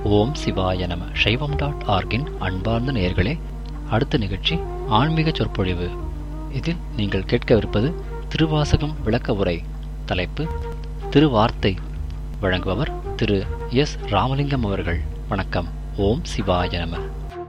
ஓம் சிவாய நம சைவம் டாட் ஆர்கின் அன்பார்ந்த நேயர்களே அடுத்த நிகழ்ச்சி ஆன்மீக சொற்பொழிவு இதில் நீங்கள் கேட்கவிருப்பது திருவாசகம் விளக்க உரை தலைப்பு திருவார்த்தை வழங்குபவர் திரு எஸ் ராமலிங்கம் அவர்கள் வணக்கம் ஓம் சிவாய நம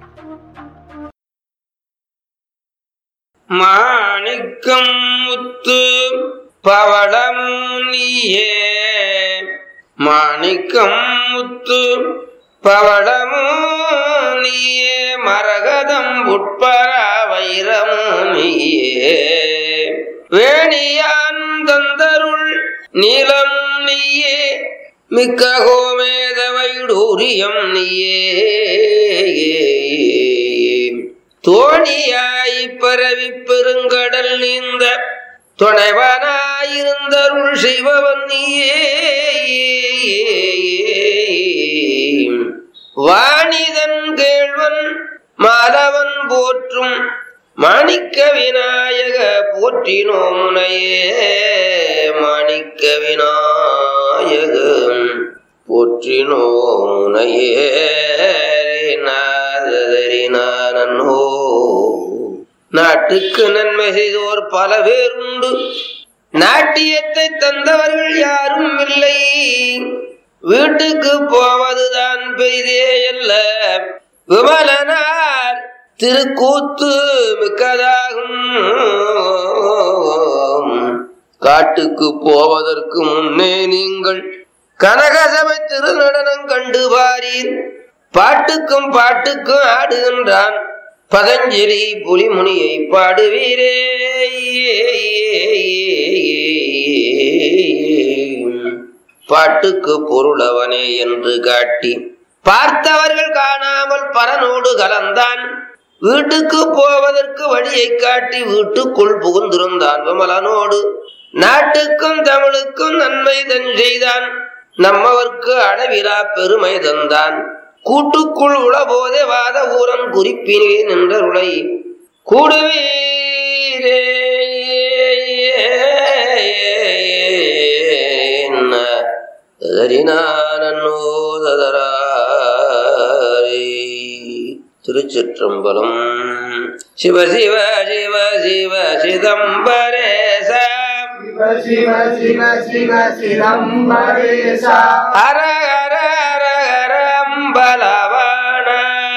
மாணிக்கம் முத்து பவளம் நீயே மாணிக்கம் முத்து பவளமும் நீயே மரகதம் உட்பர வைரமும் நீயே வேணியான் தந்தருள் நீலம் நீயே மிக்க கோமேத வைடூரியம் நீயே தோணியாய் பரவி பெருங்கடல் நீந்த துணைவனாயிருந்தருள் செய்பவன் நீயே வாணிதன் கேழ்வன் மாலவன் போற்றும் மாணிக்க விநாயக போற்றினோ முனையே மாணிக்க விநாயகம் போற்றினோ முனையே நாதரினானோ நாட்டுக்கு நன்மை செய்தோர் பல பேர் உண்டு நாட்டியத்தை தந்தவர்கள் யாரும் இல்லை வீட்டுக்கு போவதுதான் பெரிதே அல்ல விமலனார் திருக்கூத்து மிக்கதாகும் காட்டுக்கு போவதற்கு முன்னே நீங்கள் கனகசபை திருநடனம் கண்டு பாரீர் பாட்டுக்கும் பாட்டுக்கும் ஆடுகின்றான் பதஞ்சலி புலிமுனியை பாடுவீரே பாட்டுக்கு பொருளவனே என்று காட்டி பார்த்தவர்கள் காணாமல் பரனோடு கலந்தான் வீட்டுக்கு போவதற்கு வழியை காட்டி வீட்டுக்குள் புகுந்திருந்தான் விமலனோடு நாட்டுக்கும் தமிழுக்கும் நன்மை தன் செய்தான் நம்மவர்க்கு அளவிலா பெருமை தந்தான் கூட்டுக்குள் உளபோதே வாத ஊரன் குறிப்பினே நின்றருளை கூடுவீரே திருச்சிற்றம்பலம் சிவ சிவ சிவ சிவ சிதம்பரேச சிவ சிவ சிவ சிதம்பரேச ஹர ஹர ஹர ஹர அம்பலவான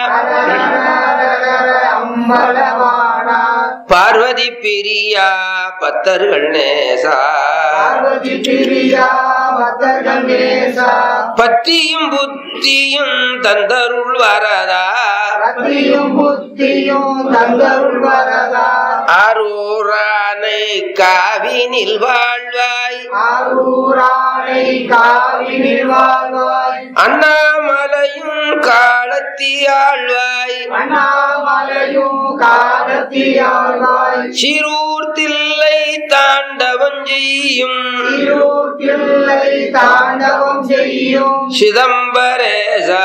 அம்பலவானா பார்வதி பிரியா பத்தர்கள் நேசா பார்வதி பிரியா பக்தர்கள் நேசா பத்தியும் புத்தியும் தந்தருள் வரதா பக்தியும் புத்தியும் தந்தருள் வரதா அரூரானை காவினில் வாழ்வாய் ஆரூரானை காவினில் வாழ்வாய் அண்ணாமலையும் காலத்தி ஆழ்வாய் அண்ணாமலையும் காலத்தியாழ்வாய் சிறூர் தில்லை தாண்டவம் செய்யும் இருள் பிள்ளை தாண்டவம் செய்யும் சிதம்பரேசா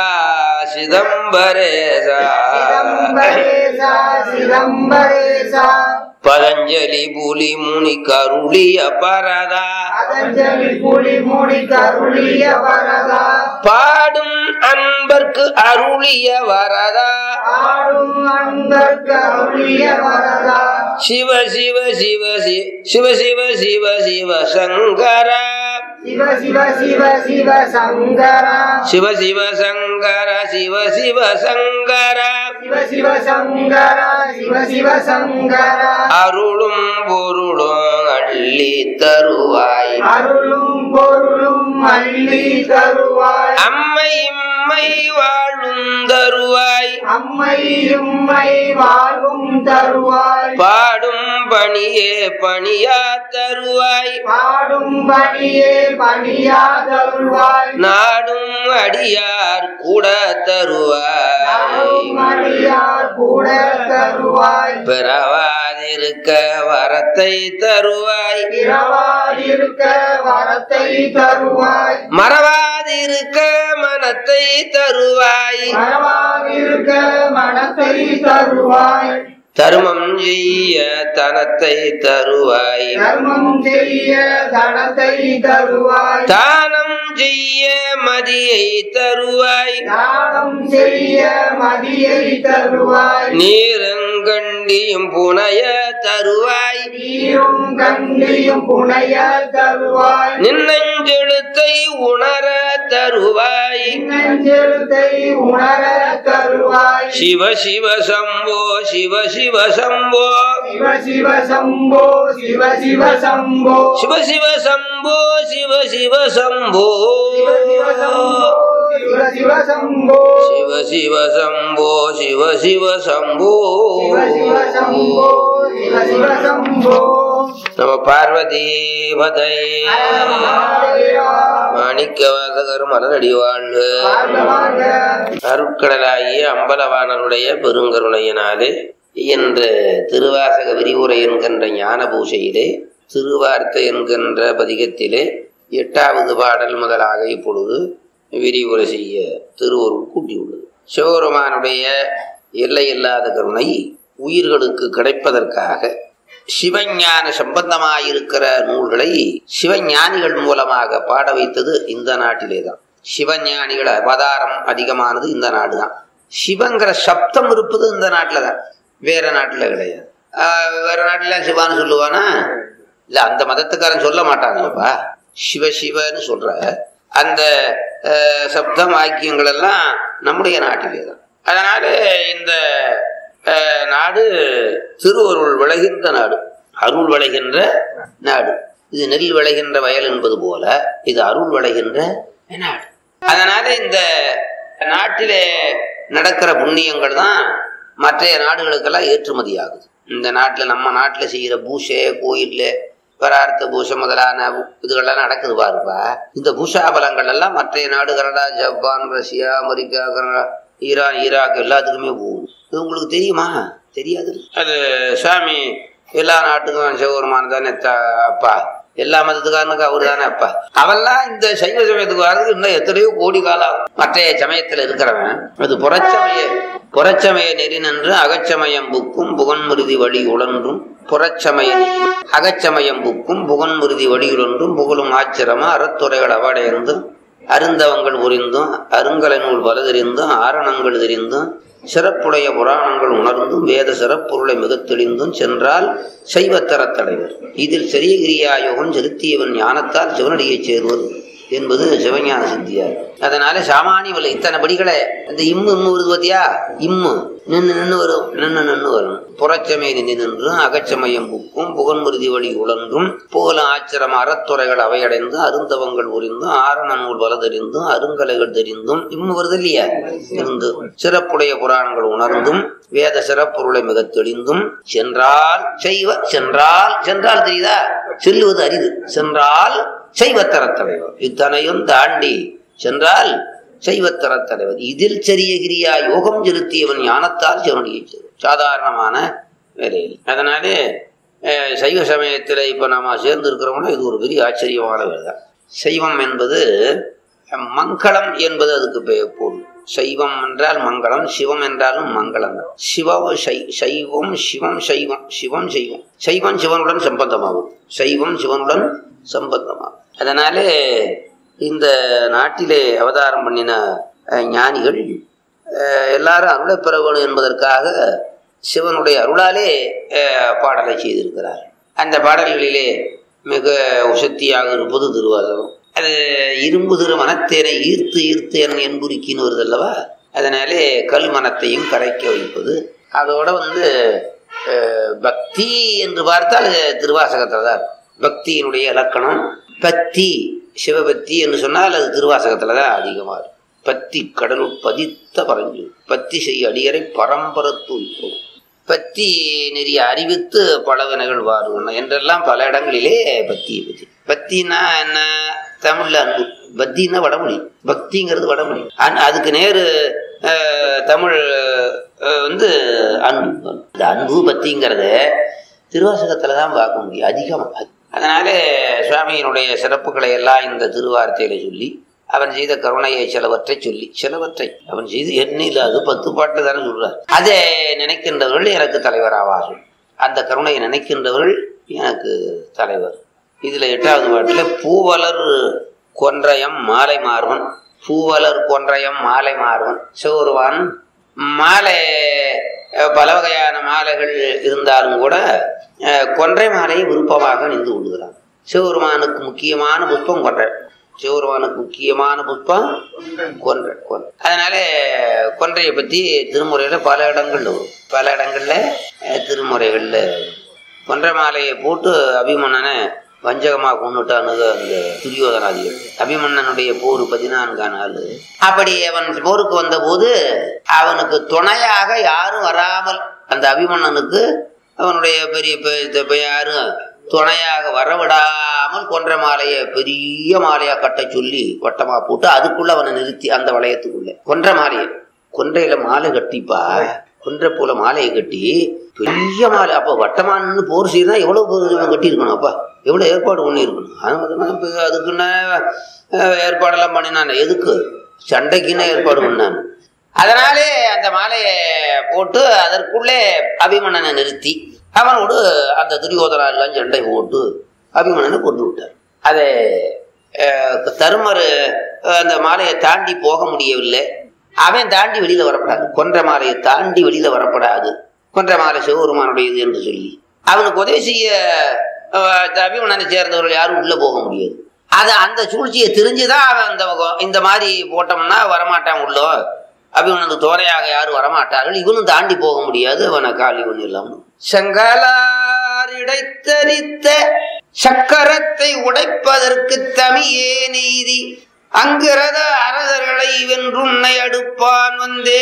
சிதம்பரேசா சிதம்பரேசா சிதம்பரேசா பதஞ்சலி புலி முனி கருளிய பரதா பதஞ்சலி புலி மூடி கருளிய வரதா பாடும் அன்பர்க்கு அருளிய வரதா ஆடும் அன்பர்க்கு அருளிய வரதா சிவ சிவ சிவ சி- சிவ சிவ சிவ சிவ சங்கரா சிவ சிவ சிவ சிவ சங்கரா சிவ சிவ சங்கர சிவ சிவ சங்கர சிவ சிவ சங்கரா சிவ சிவ சங்கரா அருளும் பொருளும் அள்ளி தருவாய் அருளும் பொருளும் அள்ளி தருவாய் அம்மை இம்மை வாழும் தருவாய் அம்மை உம்மை வாழ்வும் தருவாய் பாடும் பணியே பணியா தருவாய் பாடும் பணியே பணியா தருவாய் நாடும் அடியார் கூட தருவாய் நாடும் அடியார் கூட தருவாய் பிறவாதிருக்க வரத்தை தருவாய் இரவாயிருக்க வரத்தை தருவாய் மறவாதிருக்க மனத்தை தருவாய் மரமாயிருக்க மனத்தை தருவாய் தர்மம் செய்ய தனத்தை தருவாய் தர்மம் செய்ய தனத்தை தருவாய் தானம் செய்ய மதியை தருவாய் தானம் செய்ய மதியை தருவாய் நீரங்கண்டியும் புனைய தருவாய் நீரும் கண்டியும் புனைய தருவாய் நின்னஞ்செழுத்தை உணர தருவாய் நெஞ்செழுத்தை உணர தருவாய் சிவ சிவ சம்போ சிவ சிவ சம்போ சிவ சிவ சம்போ சிவ சிவ சம்போ சிவ சிவ சம்போ சிவ சிவ சம்போ சிவ சிவ சம்போ சிவ சிவ சம்போ சிவ சிவ சம்போ சிவ சிவ சம்போ சிவ சிவ சம்போ சிவ சிவ சம்போ நம பார்வதி பதை மாணிக்க வாசகர் மலரடி வாழ்வு அருட்கடலாகிய அம்பலவாணருடைய பெருங்கருணையினாலே இன்று திருவாசக விரிவுரை என்கின்ற ஞான பூசையிலே திருவார்த்தை என்கின்ற பதிகத்திலே எட்டாவது பாடல் முதலாக இப்பொழுது விரிவுரை செய்ய திருவருள் கூட்டியுள்ளது சிவபெருமானுடைய எல்லையில்லாத கருணை உயிர்களுக்கு கிடைப்பதற்காக சிவஞான சம்பந்தமாயிருக்கிற நூல்களை சிவஞானிகள் மூலமாக பாட வைத்தது இந்த நாட்டிலே தான் சிவஞானிகள் அவதாரம் அதிகமானது இந்த நாடு தான் சிவங்கிற சப்தம் இருப்பது இந்த நாட்டில் தான் வேற நாட்டில் கிடையாது ஆஹ் வேற நாட்டில் சிவான்னு சொல்லுவானா இல்ல அந்த மதத்துக்காரன் சொல்ல மாட்டாங்கப்பா சிவ சிவன்னு சொல்ற அந்த ஆஹ், சப்தம் வாக்கியங்கள் எல்லாம் நம்முடைய நாட்டிலே தான் அதனால இந்த ஆஹ், நாடு திருவருள் விளைகின்ற நாடு அருள் விளைகின்ற நாடு இது நெல் விளைகின்ற வயல் என்பது போல இது அருள் விளைகின்ற நாடு அதனால இந்த நாட்டிலே நடக்கிற புண்ணியங்கள் தான் மற்ற நாடுகளுக்கெல்லாம் ஏற்றுமதி ஆகுது இந்த நாட்டில் நம்ம நாட்டில் செய்கிற பூசை கோயிலில் பரார்த்த பூசை முதலான இதுகள்லாம் நடக்குது பாருப்பா இந்த பூஷாபலங்கள் எல்லாம் மற்ற நாடு Canada Japan Russia America Canada Iran Iraq எல்லாத்துக்குமே போகுது இது உங்களுக்கு தெரியுமா தெரியாது அது சாமி எல்லா நாட்டுக்கும் சிவபெருமான் தானே த- அப்பா எல்லா மதத்துக்காரனுக்கு அவரு தானே அப்பா அவெல்லாம் இந்த சைவ சமயத்துக்கு வர்றதுக்கு இன்னும் எத்தனையோ கோடி காலம் ஆகும். மற்ற சமயத்துல இருக்கிறவன் அது புறச்சமய புறச்சமய நெறி நின்று அகச்சமயம் புக்கும் புகன்முருதி வழி உழன்றும் புறச்சமய நெறி அகச்சமயம் புக்கும் புகன்முருதி வழியுழன்றும் புகழும் ஆச்சிரம அறத்துறைகள் அவடையர்ந்தும் அருந்தவங்கள் புரிந்தும் அருங்கலை நூல் பல தெரிந்தும் ஆரணங்கள் தெரிந்தும் சிறப்புடைய புராணங்கள் உணர்ந்தும் வேத சிறப்பொருளை மிகத் தெளிந்தும் சென்றால் சைவத்தரத் தலைவர் இதில் சரியகிரியா யோகம் செலுத்தியவன் ஞானத்தால் சிவனடியைச் சேருவது என்பது சிவஞான சித்தியார் அதனால சாமானியவில் இத்தனை படிகளை இந்த இம்மு இம்மு வருது பாத்தியா இம்மு நின்று நின்று வரும் நின்று நின்று வரும் புறச்சமே நின்று நின்றும் அகச்சமயம் புக்கும் புகன்முருதி வழி உழன்றும் புகழ ஆச்சிரம அறத்துறைகள் அவையடைந்தும் அருந்தவங்கள் புரிந்தும் ஆரண நூல் பல தெரிந்தும் அருங்கலைகள் தெரிந்தும் இம்மு வருது இல்லையா இருந்து சிறப்புடைய புராணங்கள் உணர்ந்தும் வேத சிறப்பொருளை மிகத் தெளிந்தும் சென்றால் செய்வ சென்றால் சென்றால் தெரியுதா செல்லுவது அரிது சென்றால் செய்வத்தரத் தலைவர் இத்தனையும் தாண்டி சென்றால் செய்வத்தரத் தலைவர் இதில் சரியகிரியா யோகம் செலுத்தியவன் ஞானத்தால் சிவனுடைய சாதாரணமான வேலையில் அதனாலே அஹ், சைவ சமயத்தில் இப்போ நம்ம சேர்ந்து இருக்கிறோம்னா இது ஒரு பெரிய ஆச்சரியமான வேலை தான் சைவம் என்பது அஹ், மங்களம் என்பது அதுக்கு பெயர் பொருள் சைவம் என்றால் மங்களம் சிவம் என்றாலும் மங்களம் தான் சிவம் சை- சைவம் சிவம் சைவம் சிவம் சைவம் சைவம் சிவனுடன் சம்பந்தமாகும் சைவம் சிவனுடன் சம்பந்தமாகும் அதனாலே இந்த நாட்டிலே அவதாரம் பண்ணின அஹ், ஞானிகள் அஹ், எல்லாரும் அருளை பெற வேணும் என்பதற்காக சிவனுடைய அருளாலே அஹ், பாடலை செய்திருக்கிறார் அந்த பாடல்களிலே மிக உசத்தியாக இருப்பது திருவாசகம் அது இரும்பு திரு மனத்தேனை ஈர்த்து ஈர்த்து என் என்புரிக்கின்னு வருது அல்லவா அதனாலே கல் மனத்தையும் கரைக்க வைப்பது அதோட வந்து அஹ், பக்தி என்று பார்த்தால் அது திருவாசகத்தில் தான் இருக்கும். பக்தியினுடைய இலக்கணம் பக்தி சிவபக்தி என்று சொன்னால் அது திருவாசகத்தில் தான் அதிகமாக இருக்கும் பத்தி கடலுள் பதித்த பரஞ்சு பத்தி செய்ய அடியரை பரம்பரத்துவிப்போம் பத்தி நெறிய அறிவித்து பலவினைகள் வாருவன என்றெல்லாம் பல இடங்களிலே பத்தியை பத்தி பத்தினா என்ன தமிழ்ல அன்பு பக்தின்னா வடமொழி பக்திங்கிறது வடமொழி அன்- அதுக்கு நேரு அஹ், தமிழ் அஹ், வந்து அன்பு இந்த அன்பு பக்திங்கிறத திருவாசகத்துல தான் பார்க்க முடியும் அதிகமாக அதனால சுவாமியினுடைய சிறப்புகளை எல்லாம் இந்த திருவார்த்தையில சொல்லி அவன் செய்த கருணையை சிலவற்றை சொல்லி சிலவற்றை அவன் செய்து எண்ணில் அது பத்து பாட்டு தானே சொல்றார் அதை நினைக்கின்றவர்கள் எனக்கு தலைவராவார்கள் அந்த கருணையை நினைக்கின்றவர்கள் எனக்கு தலைவர் இதுல எட்டாவது பாட்டுல பூவலர் கொன்றையம் மாலை மாறுவன் பூவலர் கொன்றையம் மாலை மாறுவன் சிவருவான் மாலை அஹ், பல வகையான மாலைகள் இருந்தாலும் கூட அஹ், கொன்றை மாலையை விருப்பமாக நின்று கொள்கிறான் சிவபெருமானுக்கு முக்கியமான புஷ்பம் கொன்றை சிவபெருமானுக்கு முக்கியமான புஷ்பம் கொன்றை கொன்றை அதனால கொன்றையை பத்தி திருமுறையில பல இடங்கள்ல வரும் பல இடங்கள்ல அஹ், திருமுறைகள்ல கொன்றை மாலையை போட்டு அபிமன்னனை வஞ்சகமா கொண்டுட்டானுங்க அந்த துரியோதனாதிகள் அபிமன்னனுடைய போர் பதினான்காம் நாள் அப்படி அவன் போருக்கு வந்த போது அவனுக்கு துணையாக யாரும் வராமல் அந்த அபிமன்னனுக்கு அவனுடைய பெரிய பெ- பெ- யாரும் துணையாக வரவிடாமல் கொன்ற மாலையை பெரிய மாலையா கட்ட சொல்லி வட்டமா போட்டு அதுக்குள்ள அவனை நிறுத்தி அந்த வளையத்துக்குள்ள கொன்ற மாலையை கொன்றையில மாலை கட்டிப்பா கொன்றை போல மாலையை கட்டி பெரிய மாலை அப்ப வட்டமா நின்று போர் செய்யறதா எவ்வளவு பேர் இவன் கட்டி இருக்கணும் அப்பா எவ்வளவு ஏற்பாடு பண்ணி இருக்கணும் அது இப்ப அதுக்குன்னு அஹ், ஏற்பாடெல்லாம் பண்ணினான் எதுக்கு சண்டைக்குன்னு ஏற்பாடு பண்ணான் அதனாலே அந்த மாலையை போட்டு அதற்குள்ளே அபிமன்னனை நிறுத்தி அவனோடு அந்த துரியோதனா எல்லாம் சண்டை போட்டு அபிமன்னனை கொண்டு விட்டார் அதை அஹ், தருமர் அஹ், அந்த மாலையை தாண்டி போக முடியவில்லை அவன் தாண்டி வெளியில வரப்படாது கொன்ற மாலையை தாண்டி வெளியில வரப்படாது கொன்ற மாலை சிவபெருமானுடையது என்று சொல்லி அவனுக்கு உதவி செய்ய அஹ், அபிமன்னனை சேர்ந்தவர்கள் யாரும் உள்ள போக முடியாது அது அந்த சூழ்ச்சியை தெரிஞ்சுதான் அவன் அந்த பக்கம் இந்த மாதிரி போட்டோம்னா வரமாட்டான் உள்ள அபிமனது தோரையாக யாரும் வரமாட்டார்கள் இவனும் தாண்டி போக முடியாது அவனை காலி ஒண்ணு இல்லாம செங்கலார் இடைத்தரித்த சக்கரத்தை உடைப்பதற்கு தமியே நீதி அங்கிரத அரசர்களை வென்றுன்னை அடுப்பான்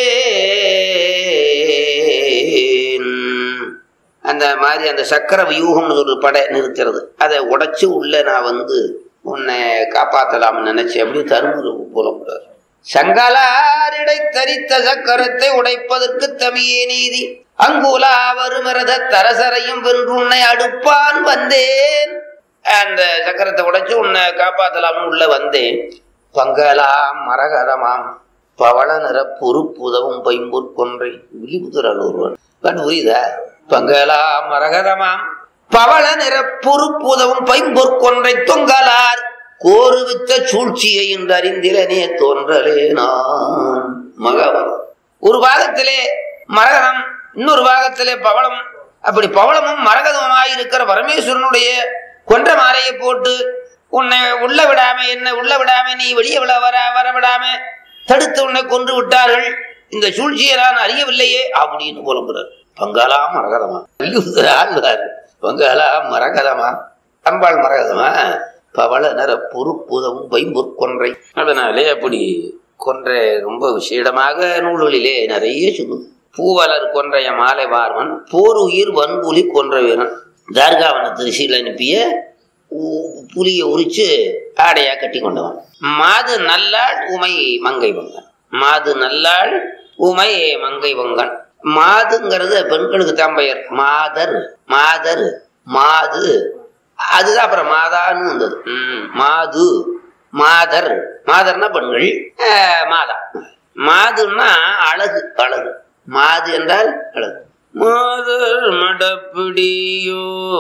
வந்தேன் அந்த மாதிரி அந்த சக்கர வியூகம்னு ஒரு படை நிறுத்துறது அதை உடைச்சு உள்ள நான் வந்து உன்னை காப்பாத்தலாம்னு நினைச்சேன் அப்படி தருமரு புலம்புறார் சங்கலாரிடை தரித்த சக்கரத்தை உடைப்பதற்கு தமியே நீதி அங்குலா வருமரத தரசரையும் வென்றுன்னை அடுப்பான் வந்தேன் அந்த சக்கரத்தை உடைச்சு உன்னை காப்பாத்தலாம்னு உள்ள வந்தேன் பங்கலாம் மரகதமாம் பவள நிற பொறுப்புதவும் பைம்பொற் கொன்றை விழிபுதுரன் ஒருவன் கண்டு புரியுதா பங்கலாம் மரகதமாம் பவள நிற பொறுப்புதவும் பைம்பொற் கொன்றை தொங்கலார் கோருவித்த சூழ்ச்சியை என்று அறிந்திலனே தோன்றலே நான் மகவன் ஒரு பாகத்திலே மரகதம் இன்னொரு பாகத்திலே பவளம் அப்படி பவளமும் மரகதமுமாய் இருக்கிற பரமேஸ்வரனுடைய கொன்ற மாலையை போட்டு உன்னை உள்ள விடாம என்ன உள்ள விடாம நீ வெளியே விட வர வர விடாம தடுத்து உன்னை கொன்று விட்டார்கள் இந்த சூழ்ச்சியை நான் அறியவில்லையே அப்படின்னு புலம்புறார் பங்காளா மரகதமா ஆழ்வார் பங்காளா மரகதமா அம்பாள் மரகதமா பவள நிற பொறுப்புதவும் பைம்பொற் கொன்றை அதனாலே அப்படி கொன்றை ரொம்ப விசேடமாக நூல்களிலே நிறைய சொல்லுது பூவலர் கொன்றைய மாலை பார்வன் போர் உயிர் வன்புலி கொன்ற வீரன் தார்காவனத்து ரிஷியில் அனுப்பிய உ- புலியை உரிச்சு ஆடையா கட்டி கொண்டவன் மாது நல்லாள் உமை மங்கை வங்கன் மாது நல்லாள் உமை மங்கை வங்கன் மாதுங்கிறது பெண்களுக்கு தான் பெயர் மாதர் மாதர் மாது அதுதான் அப்புறம் மாதான்னு வந்தது ம், மாது மாதர் மாதர்னா பெண்கள் அஹ், மாதா மாதுன்னா அழகு அழகு மாது என்றால் அழகு மாதர் மடப்பிடியோ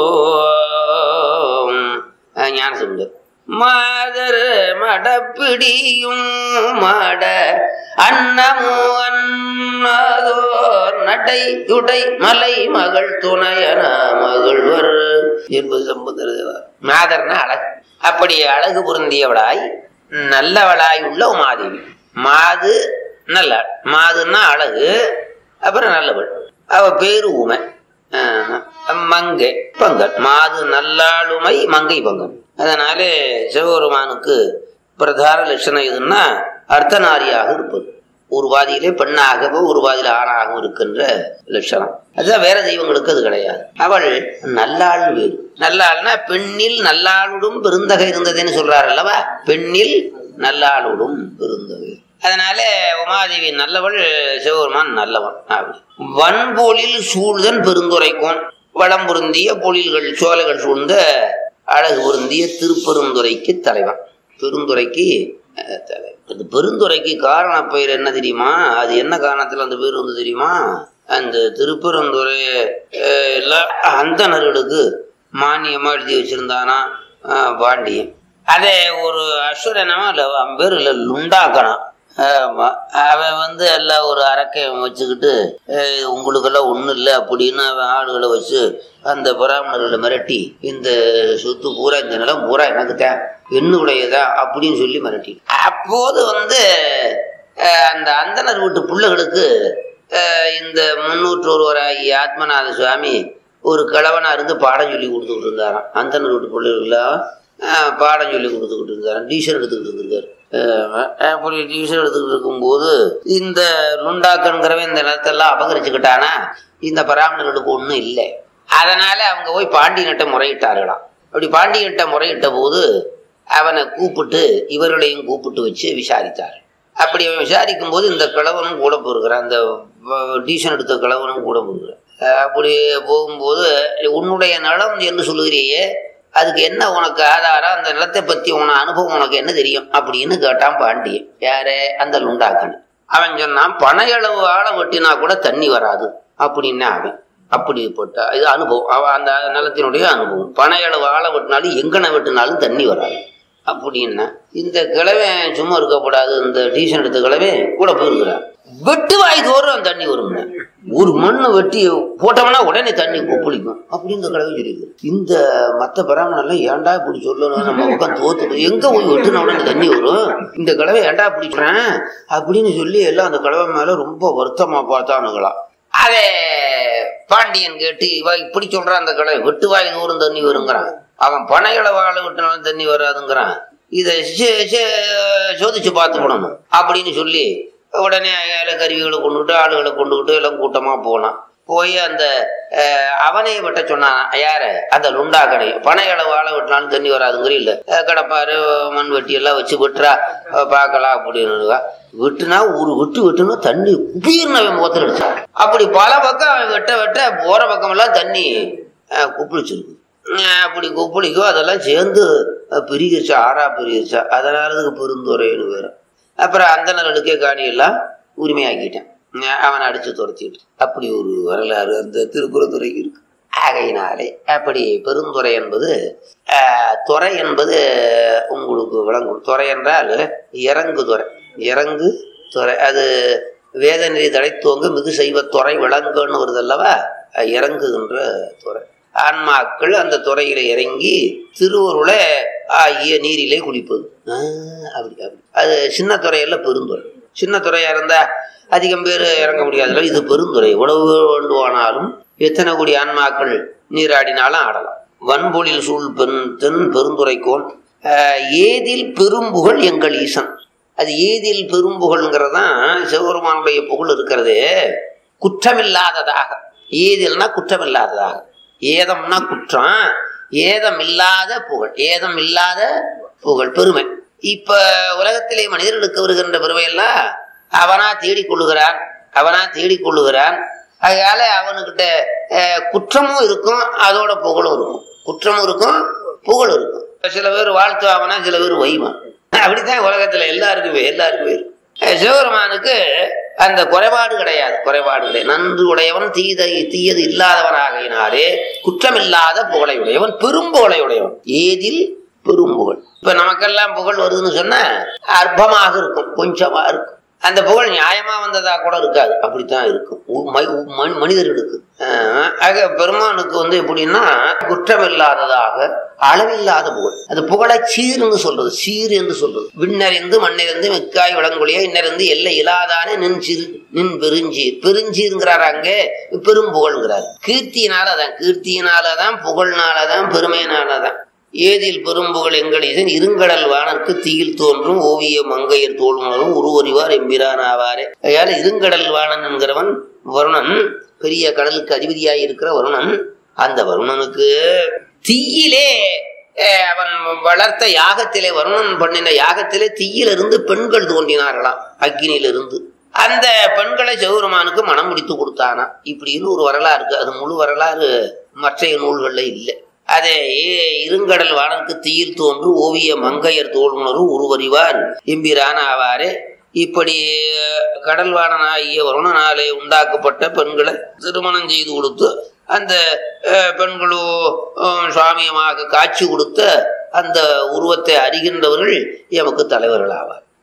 அஹ், ஞானசுந்தர் மாதர் மடப்பிடியும் மட அன்னமோ அன்னதோர் நடை துடை மலை மகள் துணையன மகள்வர் என்பது சம்பந்தர் மாதர்னா அழகு அப்படி அழகு பொருந்தியவளாய் நல்லவளாய் உள்ள உமாதேவி மாது நல்ல மாதுன்னா அழகு அப்புறம் நல்லவள் அவ பேரு ஊமை ஆஹ், மங்கை பங்கன் மாது நல்லாளுமை மங்கை பங்கன் அதனால சிவபெருமானுக்கு பிரதான லட்சணம் எதுன்னா அர்த்தநாரியாக இருப்பது ஒரு வாதியிலே பெண்ணாகவும் ஒரு வாதியில ஆணாகவும் இருக்கின்ற லட்சணம் அதுதான் வேற தெய்வங்களுக்கு அது கிடையாது அவள் நல்லாள் வேறு நல்லாள்னா பெண்ணில் நல்லாளுடும் பெருந்தகை இருந்ததுன்னு சொல்றாரு அல்லவா பெண்ணில் நல்லாளுடும் பெருந்தகை அதனால உமாதேவி நல்லவள் சிவபெருமான் நல்லவன் அப்படி வன்பொழில் சூழ்தன் பெருந்துரைக்கும் வளம் பொருந்திய பொழில்கள் சோலைகள் சூழ்ந்த அழகு பொருந்திய திருப்பெருந்துரைக்கு தலைவன் பெருந்துரைக்கு அஹ், தலை அது பெருந்துறைக்கு காரண பெயர் என்ன தெரியுமா அது என்ன காரணத்துல அந்த பேர் வந்து தெரியுமா அந்த திருப்பெருந்துறை அஹ், எல்லாம் அந்தணர்களுக்கு மானியமா எழுதி வச்சிருந்தானா அஹ், பாண்டியன் அதே ஒரு அசுரனமா இல்லை அவன் பேர் இல்லை லுண்டாக்கணும் ஆமா அவன் வந்து எல்லாம் ஒரு அரக்கையை வச்சுக்கிட்டு "ஏய், உங்களுக்கெல்லாம் ஒன்றும் இல்லை அப்படின்னு அவன் ஆளுகளை வச்சு அந்த பிராமணர்களை மிரட்டி இந்த சொத்து பூரா இந்த நிலம் பூரா எனக்கு தான் என்னுடையதா அப்படின்னு சொல்லி மிரட்டி அப்போது வந்து அஹ், அந்த அந்தனர் வீட்டு பிள்ளைகளுக்கு அஹ், இந்த முன்னூற்று ஒருவராகி ஆத்மநாத சுவாமி ஒரு கிழவனா இருந்து பாடம் சொல்லி கொடுத்துக்கிட்டு இருந்தாராம் அந்தனர் வீட்டு பிள்ளைகளுக்கெல்லாம் அஹ், பாடம் சொல்லி கொடுத்துக்கிட்டு இருந்தாராம் டீச்சர் எடுத்துக்கிட்டு இருந்திருக்காரு அஹ், அப்படி டீச்சர் எடுத்துக்கிட்டு இருக்கும்போது இந்த லுண்டாக்கன்கிறவன் இந்த நிலத்தெல்லாம் அபகரிச்சுக்கிட்டானா இந்த பராமரிகளுக்கு ஒன்றும் இல்லை அதனால அவங்க போய் பாண்டியன்கிட்ட முறையிட்டார்களாம் அப்படி பாண்டியன்கிட்ட முறையிட்ட போது அவனை கூப்பிட்டு இவர்களையும் கூப்பிட்டு வச்சு விசாரித்தார் அப்படி அவன் விசாரிக்கும் போது இந்த கிழவனும் கூட போயிருக்கிறான் அந்த டீசன் எடுத்த கிழவனும் கூட போயிருக்கிறான் அஹ் அப்படி போகும்போது உன்னுடைய நலம் என்று சொல்லுகிறியே அதுக்கு என்ன உனக்கு ஆதாரம் அந்த நிலத்தை பத்தி உன அனுபவம் உனக்கு என்ன தெரியும் அப்படின்னு கேட்டான் பாண்டியன் யாரே அந்த லுண்டாக்கன் அவன் சொன்னான் பனையளவு ஆழ வெட்டினா கூட தண்ணி வராது அப்படின்னா அவன் அப்படிப்பட்ட இது அனுபவம் அவன் அந்த நிலத்தினுடைய அனுபவம் பனையளவு ஆழ வெட்டினாலும் எங்கன வெட்டினாலும் தண்ணி வராது அப்படின்னா இந்த கிழவன் சும்மா இருக்கக்கூடாது இந்த டீசன் எடுத்த கிழவன் கூட போயிருக்கிறான் வெட்டு வாய் தோறும் தண்ணி வருங்க ஒரு மண்ணை வெட்டி போட்டோம்னா உடனே தண்ணி கொப்பளிக்கும் அப்படின்னு இந்த கிழவன் சொல்லியிருக்கு இந்த மற்ற பிராமணெல்லாம் ஏன்டா இப்படி சொல்லணும் நம்ம பக்கம் தோத்து எங்க போய் வெட்டுன உடனே தண்ணி வரும் இந்த கிழவை ஏன்டா இப்படி சொல்றேன் அப்படின்னு சொல்லி எல்லாம் அந்த கிழவை மேல ரொம்ப வருத்தமா பார்த்தானுங்களாம் அதே பாண்டியன் கேட்டு இவ இப்படி சொல்றான் அந்த கிழவை வெட்டு வாய் தூரம் தண்ணி வருங்கிறான் அவன் பனைகளை வாழ விட்டுனாலும் தண்ணி வராதுங்கிறான் இதை சே- சே- சோதிச்சு பார்த்துக்கணும் அப்படின்னு சொல்லி உடனே ஏழை கருவிகளை கொண்டுகிட்டு ஆளுகளை கொண்டுகிட்டு எல்லாம் கூட்டமா போனான் போய் அந்த அஹ், அவனை வெட்ட சொன்னான் யாரு அந்த லுண்டாக்கடை பனைகளை வாழ வெட்டினாலும் தண்ணி வராதுங்கிற இல்ல அஹ், கடப்பாரு மண் வெட்டி எல்லாம் வச்சு வெட்டுறா அஹ், பார்க்கலாம் அப்படின்னு வெட்டுனா ஒரு வெட்டு வெட்டுனா தண்ணி குபீர்னு அவன் முகத்தில் அடிச்சான் அப்படி பல பக்கம் அவன் வெட்ட வெட்ட போற பக்கமெல்லாம் தண்ணி அஹ், குப்பிளிச்சிருக்கு அஹ், அப்படி குப்பிளிக்கும் அதெல்லாம் சேர்ந்து அஹ், பிரிகிருச்சா ஆறா பிரிகிருச்சா அதனால அதுக்கு பெருந்துறைன்னு வேற அப்புறம் அந்தணர்களுக்கே காணியெல்லாம் உரிமையாக்கிட்டேன் அஹ் அவனை அடிச்சு துரத்திட்டு அப்படி ஒரு வரலாறு அந்த திருக்குறத்துறைக்கு இருக்கு ஆகையினாலே அப்படி பெருந்துறை என்பது அஹ், துறை என்பது உங்களுக்கு விளங்கும் துறை என்றால் இறங்கு துறை இறங்கு துறை அது வேதநெறி தடைத்துவங்க மிகு செய்வ துறை விளங்குன்னு வருது அல்லவா அஹ், இறங்குகின்ற துறை ஆன்மாக்கள் அந்த துறையில இறங்கி திருவருளை ஆகிய நீரிலே குளிப்பது ஆஹ், அப்படி அப்படி அது சின்ன துறையில பெருந்துறை சின்ன துறையா இருந்தா அதிகம் பேர் இறங்க முடியாதுல்ல இது பெருந்துறை உழவு வேண்டுவானாலும் எத்தனை கோடி ஆன்மாக்கள் நீராடினாலும் ஆடலாம் வன்பொழில் சூழ் பெண் தென் பெருந்துரைக்கோன் ஆஹ், ஏதில் பெரும்புகழ் எங்கள் ஈசன் அது ஏதில் பெரும்புகழ்ங்கிறதான் சிவபெருமானுடைய புகழ் இருக்கிறது குற்றமில்லாததாக ஏதில்னா குற்றமில்லாததாக ஏதம்னா குற்றம் ஏதம் இல்லாத புகழ் ஏதம் இல்லாத புகழ் பெருமை இப்ப உலகத்திலே மனிதர்களுக்கு வருகின்ற பெருமையெல்லாம் அவனா தேடிக்கொள்ளுகிறான் அவனா தேடிக்கொள்ளுகிறான் அதனால அவனுக்கிட்ட அஹ், குற்றமும் இருக்கும் அதோட புகழும் இருக்கும் குற்றமும் இருக்கும் புகழும் இருக்கும் சில பேர் வாழ்த்துவாங்கன்னா சில பேர் வைவான் அப்படித்தான் உலகத்துல எல்லாருக்குமே எல்லாருக்குமே இருக்கும் அஹ், சிவபெருமானுக்கு அந்த குறைபாடு கிடையாது குறைபாடு கிடையாது நன்று உடையவன் தீத தீயது இல்லாதவனாகினாலே குற்றமில்லாத புகழை உடையவன் பெரும்புகழை உடையவன் ஏதில் பெரும்புகழ் இப்ப நமக்கெல்லாம் புகழ் வருதுன்னு சொன்னா அற்பமாக இருக்கும் கொஞ்சமா இருக்கும் அந்த புகழ் நியாயமா வந்ததா கூட இருக்காது அப்படித்தான் இருக்கும் உ- ம- உ- மனி- மனிதர்களுக்கு ஆஹ் ஆக பெருமானுக்கு வந்து எப்படின்னா குற்றமில்லாததாக அளவில்லாத புகழ் அது புகழை சீர்னு சொல்றது சீர் என்று சொல்றது விண்ணறிந்து மண்ணிறந்து மிக்காய் விளங்குழிய இன்னறிந்து எல்லை இல்லாதானே நின் சிறு நின் பெருஞ்சீர் பெருஞ்சீருங்கிறார் அங்கே பெரும்புகழ்ங்கிறார் கீர்த்தியினாலதான் கீர்த்தியினாலதான் புகழ்னாலதான் பெருமையினாலதான் ஏதில் பெரும்புகள் எங்களீசன் இருங்கடல் வானற்கு தீயில் தோன்றும் ஓவிய மங்கையர் தோல்மலும் உருவறிவார் எம்பிரான் ஆவாரே அதனால இருங்கடல் வாணன் என்கிறவன் வருணன் பெரிய கடலுக்கு அதிபதியாய் இருக்கிற வருணன் அந்த வருணனுக்கு தீயிலே அஹ், அவன் வளர்த்த யாகத்திலே வருணன் பண்ணின யாகத்திலே தீயிலிருந்து பெண்கள் தோன்றினார்களாம் அக்னியிலிருந்து அந்த பெண்களை சிவபெருமானுக்கு மனம் முடித்து கொடுத்தானா இப்படின்னு ஒரு வரலாறு இருக்கு அது முழு வரலாறு மற்ற நூல்கள்ல இல்லை அதே இருங்கடல் வானனுக்கு தீயில் தோன்று ஓவிய மங்கையர் தோல்முணரு உருவறிவான் எம்பிரான் ஆவாரே இப்படி கடல்வாணனாகிய வருணனாலே உண்டாக்கப்பட்ட பெண்களை திருமணம் செய்து கொடுத்து அந்த அஹ், பெண்களோ அஹ், சுவாமியமாக காட்சி கொடுத்த அந்த உருவத்தை அறிகின்றவர்கள் எமக்கு தலைவர்கள் ஆவார்